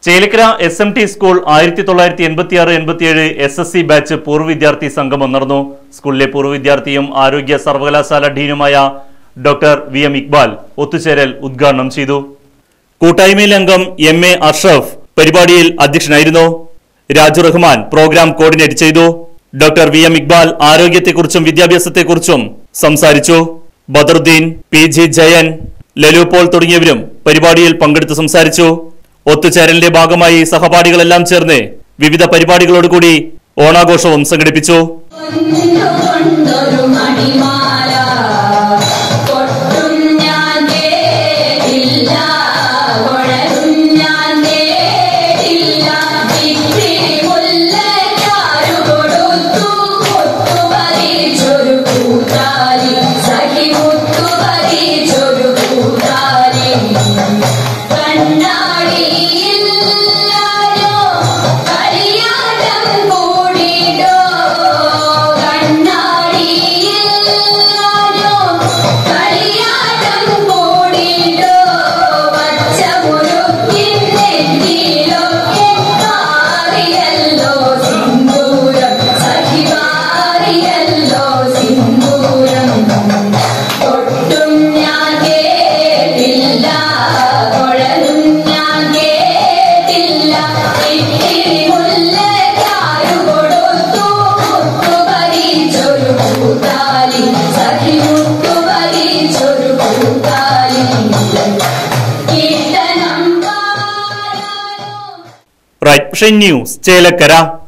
Chelakkara S M T school ആയിരത്തി തൊള്ളായിരത്തി എൺപത്തി ആറ് എൺപത്തിയേഴ് എസ് എസ് സി ബാച്ച് പൂർവ്വ വിദ്യാർത്ഥി സംഗമം നടന്നു സ്കൂളിലെ പൂർവ്വ വിദ്യാർത്ഥിയും ആരോഗ്യ സർവകലാശാല ഡീനുമായ ഡോക്ടർ വി എം ഇക്ബാൽ ഒത്തുചേരൽ ഉദ്ഘാടനം ചെയ്തു കൂട്ടായ്മയിലെ അംഗം എം എ അഷ്റഫ് പരിപാടിയിൽ അധ്യക്ഷനായിരുന്നു രാജു റഹ്മാൻ പ്രോഗ്രാം കോർഡിനേറ്റ് ചെയ്തു ഡോക്ടർ വി എം ഇക്ബാൽ ആരോഗ്യത്തെക്കുറിച്ചും വിദ്യാഭ്യാസത്തെക്കുറിച്ചും സംസാരിച്ചു ബദറുദ്ദീൻ പി ജി ജയൻ ലലു പോൾ തുടങ്ങിയവരും പരിപാടിയിൽ പങ്കെടുത്ത് സംസാരിച്ചു ഒത്തുചേരലിന്റെ ഭാഗമായി സഹപാഠികളെല്ലാം ചേർന്ന് വിവിധ പരിപാടികളോടുകൂടി ഓണാഘോഷവും സംഘടിപ്പിച്ചു കൊണ്ടൊരു മണിമാല കൊട്ടും ഞാൻ കേട്ടില്ല കൊഴലും ഞാൻ കേട്ടില്ല ഇത്തിരി മുല്ലക്കാരു കൊടുത്തു മുത്തുപതിച്ചൊരു കൂട്ടാലി സഖി മുത്തുപതിച്ചൊരു കൂട്ടാലി കണ്ണാടിയില്ലായോ കളിയാട്ടം കൂടിയോ കണ്ണാടിയില്ലായോ കളിയാട്ടം കൂടിയോ പച്ചമുരുക്കിൻ നെറ്റിയിലൊക്കെ മാറിയല്ലോ സിന്ദൂരം സഖി മാറിയല്ലോ സിന്ദൂരം ഒട്ടും ഞാൻ കേട്ടില്ല കുഴലും ഞാൻ കേട്ടില്ല ഇത്തിരി മുല്ലക്കാരു കൊടുത്തു മുത്തുപരിച്ചൊരു കൂട്ടാലി സഖി മുത്തുപരിച്ചൊരു കൂട്ടാലി കീർത്തനം പാടാനോ റൈറ്റ് ന്യൂസ് ചേലക്കര